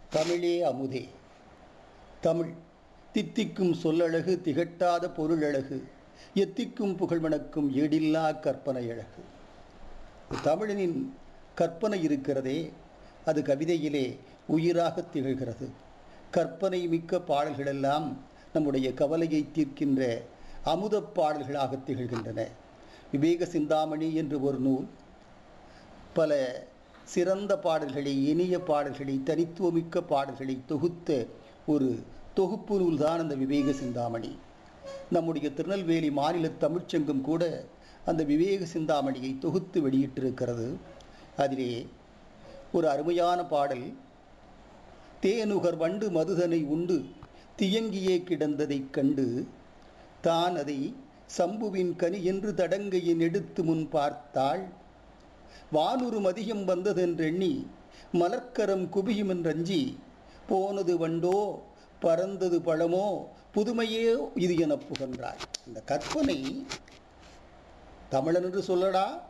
தமிழே அமுதே தமிழ் தித்திக்கும் சொல்லழகு திகட்டாத பொருளழகு எத்திக்கும் புகழ்மணக்கும் ஏடில்லா கற்பனை அழகு தமிழனின் கற்பனை இருக்கிறதே அது கவிதையிலே உயிராக திகழ்கிறது கற்பனை மிக்க பாடல்களெல்லாம் நம்முடைய கவலையை தீர்க்கின்ற அமுதப் பாடல்களாக திகழ்கின்றன விவேக சிந்தாமணி என்று ஒரு நூல் பல சிறந்த பாடல்களை இனிய பாடல்களை தனித்துவமிக்க பாடல்களை தொகுத்த ஒரு தொகுப்பு நூல்தான் அந்த விவேக சிந்தாமணி நம்முடைய திருநெல்வேலி மாநில தமிழ்ச்சங்கம் கூட அந்த விவேக சிந்தாமணியை தொகுத்து வெளியிட்டிருக்கிறது அதிலே ஒரு அருமையான பாடல் தேனுகர் வண்டு மதுதனை உண்டு தியங்கியே கிடந்ததைக் கண்டு தான் அதை சம்புவின் கனி என்று தடங்கையின் எடுத்து முன் பார்த்தாள் வானுரு மதியம் வந்ததென்றெண்ணி மலர்க்கரம் குபியுமென்றஞ்சி போனது வண்டோ பறந்தது பழமோ புதுமையே இது எனப் புகன்றாள் இந்த கற்பனை தமிழன் என்று சொல்லடா